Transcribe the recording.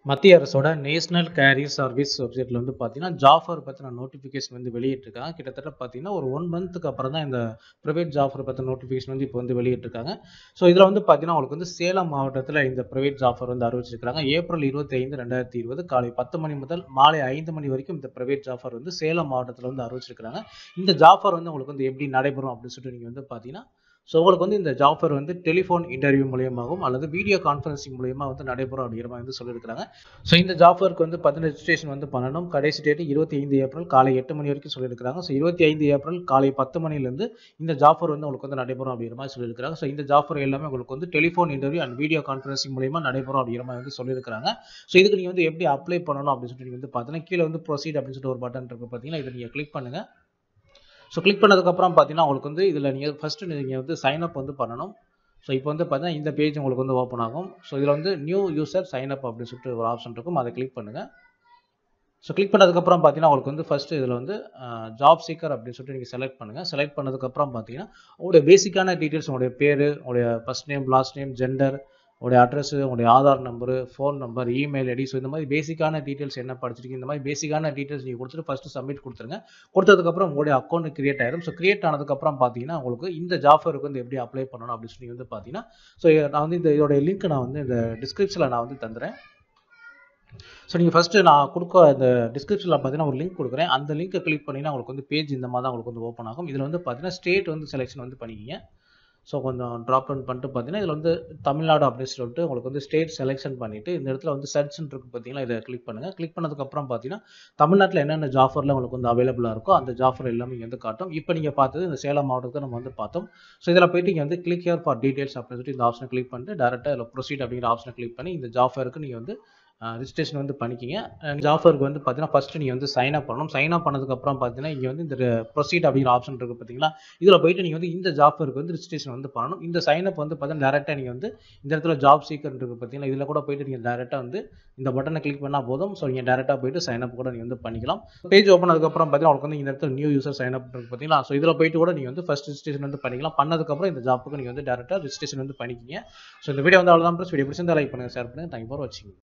மத்திய அரசோட national carrier service வெப்சைட்ல வந்து பார்த்தீங்கன்னா ஜாஃபர் பற்றின நோட்டிஃபிகேஷன் வந்து வெளியிட்டிருக்காங்க கிட்டத்தட்ட பார்த்தீங்கன்னா ஒரு ஒன் மந்த்துக்கு அப்புறம் தான் இந்த ப்ரைவேட் ஜாஃபர் பற்றின நோட்டிஃபிகேஷன் வந்து இப்போ வந்து வெளியிட்டிருக்காங்க ஸோ இதில் வந்து பார்த்தீங்கன்னா உங்களுக்கு வந்து சேலம் மாவட்டத்தில் இந்த ப்ரைவேட் ஜாஃபர் வந்து அறிவிச்சிருக்காங்க ஏப்ரல் இருபத்தி ஐந்து ரெண்டாயிரத்தி இருபது காலை பத்து மணி முதல் மாலை ஐந்து மணி வரைக்கும் இந்த ப்ரைவேட் ஜாஃபர் வந்து சேலம் மாவட்டத்தில் வந்து அறிவிச்சிருக்காங்க இந்த ஜாஃபர் வந்து உங்களுக்கு வந்து எப்படி நடைபெறும் அப்படின்னு சொல்லிட்டு நீங்கள் வந்து பார்த்தீங்கன்னா ஸோ உங்களுக்கு வந்து இந்த ஜாஃபர் வந்து டெலிஃபோன் இன்டர்வியூ மூலியமாகவும் அல்லது வீடியோ கான்ஃபரன்சிங் மூலியமாக வந்து நடைபெறும் அப்படிங்கிற மாதிரி வந்து சொல்லியிருக்காங்க ஸோ இந்த ஜாஃபருக்கு வந்து பார்த்தீங்கன்னா ரெஜிஸ்ட்ரேஷன் வந்து பண்ணணும் கடைசி டேட் இருபத்தி ஐந்து ஏப்ரல் காலை எட்டு மணி வரைக்கும் சொல்லியிருக்காங்க ஸோ இருபத்தி ஐந்து ஏப்ரல் காலை பத்து மணிலேருந்து இந்த ஜாஃபர் வந்து உங்களுக்கு வந்து நடைபெறும் அப்படிங்கிற மாதிரி சொல்லியிருக்காங்க ஸோ இந்த ஜாஃபர் எல்லாமே உங்களுக்கு வந்து telephone interview and video conferencing மூலியமா நடைபெறும் அப்படிங்கிற மாதிரி வந்து சொல்லியிருக்காங்க ஸோ இதுக்கு நீங்கள் வந்து எப்படி அப்ளை பண்ணணும் அப்படின்னு சொல்லிட்டு நீங்கள் வந்து பார்த்தீங்கன்னா கீழே வந்து ப்ரொசீட் அப்படின்னு சொல்லிட்டு ஒரு பட்டன் இருக்கு பார்த்தீங்கன்னா இதை நீங்கள் கிளிக் பண்ணுங்க ஸோ கிளிக் பண்ணதுக்கப்புறம் பார்த்தீங்கன்னா உங்களுக்கு வந்து இதில் நீங்கள் ஃபஸ்ட்டு நீங்கள் வந்து சைன் அப் வந்து பண்ணணும் ஸோ இப்போ வந்து பார்த்தீங்கன்னா இந்த பேஜ் உங்களுக்கு வந்து ஓப்பன் ஆகும் ஸோ இதில் வந்து நியூ யூசர் சைன் அப் அப்படின்னு சொல்லிட்டு ஒரு ஆப்ஷன் இருக்கும் அதை கிளிக் பண்ணுங்கள் ஸோ கிளிக் பண்ணதுக்கப்புறம் பார்த்தீங்கன்னா உங்களுக்கு வந்து ஃபஸ்ட்டு இதில் வந்து ஜாப் சீக்கர் அப்படின்னு சொல்லிட்டு நீங்கள் செலக்ட் பண்ணுங்கள் செலக்ட் பண்ணதுக்கப்புறம் பார்த்தீங்கன்னா உங்களுடைய பேசிக்கான டீட்டெயில்ஸ் உங்களுடைய பேர் உங்களுடைய first name last name gender உங்களுடைய அட்ரஸ் உங்களுடைய Aadhaar number phone number email ID so இந்த மாதிரி பேசிக்கான டீட்டெயில்ஸ் என்ன படிச்சிருக்கீங்க இந்த மாதிரி பேசிக்கான டீட்டெயில்ஸ் நீங்கள் கொடுத்துட்டு ஃபஸ்ட்டு சப்மிட் கொடுத்துருங்க கொடுத்ததுக்கப்புறம் உங்களுடைய அக்கௌண்ட் கிரியேட் ஆயிடும் ஸோ கிரியேட் ஆனதுக்கப்புறம் பார்த்தீங்கன்னா உங்களுக்கு இந்த ஜாஃபருக்கு வந்து எப்படி அப்ளை பண்ணணும் அப்படின்னு சொல்லி வந்து பார்த்தீங்கன்னா ஸோ நான் வந்து இந்த இதோடைய லிங்க் நான் வந்து இந்த டிஸ்கிரிப்ஷனில் நான் வந்து தந்துறேன் ஸோ நீங்கள் ஃபஸ்ட்டு நான் கொடுக்க இந்த டிஸ்கிரிப்ஷனில் பார்த்தீங்கன்னா ஒரு லிங்க் கொடுக்குறேன் அந்த லிங்க்கை கிளிக் பண்ணிங்கன்னா உங்களுக்கு வந்து பேஜ் இந்த மாதிரி தான் உங்களுக்கு வந்து ஓப்பன் ஆகும் இதில் வந்து பார்த்தீங்கன்னா ஸ்டேட் வந்து செலெக்ஷன் வந்து பண்ணிக்கிங்க ஸோ கொஞ்சம் ட்ராப் டவுன் பண்ணிட்டு பார்த்தீங்கன்னா இதில் வந்து தமிழ்நாடு அப்படின்னு சொல்லிட்டு உங்களுக்கு வந்து ஸ்டேட் செலெக்ஷன் பண்ணிவிட்டு இந்த இடத்துல வந்து சர்ச்னு இருக்கு பார்த்தீங்கன்னா இதை கிளிக் பண்ணுங்கள் கிளிக் பண்ணதுக்கப்புறம் பார்த்தீங்கன்னா தமிழ்நாட்டில் என்னென்ன ஜாஃபரில் உங்களுக்கு வந்து அவைலபிளாக இருக்கோ அந்த ஜாஃபர் எல்லாமே இங்கே வந்து காட்டும் இப்போ நீங்கள் பார்த்தது இந்த சேலம் மாவட்டத்தை நம்ம வந்து பார்த்தோம் ஸோ இதில் போயிட்டு இங்கே வந்து கிளிக் ஹியர் ஃபார் டீடைல்ஸ் அப்படின்னு சொல்லிட்டு இந்த ஆப்ஷனை கிளிக் பண்ணிட்டு டேரெக்டாக இதில் ப்ரொசீட் அப்படிங்கிற ஆப்ஷனை கிளிக் பண்ணி இந்த ஜாஃபருக்கு நீங்கள் வந்து ரிஜிஸ்ட்ரேஷன் வந்து பண்ணிக்கிங்க ஜாஃபருக்கு வந்து பார்த்தீங்கன்னா ஃபஸ்ட்டு நீங்கள் வந்து சைன் அப் பண்ணணும் சைன் அப் பண்ணதுக்கப்புறம் பார்த்தீங்கன்னா இங்கே வந்து இந்த ப்ரொசீட் அப்படிங்கிற ஆப்ஷன் இருக்குது பார்த்தீங்களா இதில் போயிட்டு நீங்கள் வந்து இந்த ஜாஃபருக்கு வந்து ரிஜிஸ்ட்ரேஷன் வந்து பண்ணணும் இந்த சைன் அப் வந்து பார்த்தீங்கன்னா டேரெக்டாக நீங்கள் வந்து இந்த இடத்துல ஜாப் சீக்கர் இருக்குது பார்த்தீங்கன்னா இதில் கூட போயிட்டு நீங்கள் டேரெக்டாக வந்து இந்த பட்டனை கிளிக் பண்ணால் போதும் ஸோ நீங்கள் டேரெக்டாக போயிட்டு சைன் அப் கூட நீங்கள் வந்து பண்ணிக்கலாம் பேஜ் ஓப்பன் அதுக்கப்புறம் பார்த்தீங்கன்னா உங்களுக்கு வந்து இந்த இடத்துல நியூ யூசர் சைன் அப் இருக்குது பார்த்தீங்களா ஸோ இதில் போயிட்டு கூட நீங்கள் வந்து ஃபஸ்ட் ரிஜிஸ்ட்ரேஷன் வந்து பண்ணிக்கலாம் பண்ணதுக்கப்புறம் இந்த ஜாப்புக்கு நீங்கள் வந்து டேரெக்டாக ரிஜிஸ்ட்ரேஷன் வந்து பண்ணிக்கிங்க ஸோ இந்த வீடியோ வந்து அவ்வளோதான் ப்ளஸ் வீடியோ பிடிச்சிருந்தா லைக் பண்ணுங்கள் ஷேர் பண்ணுங்கள் தேங்க் ஃபார் வாட்சிங்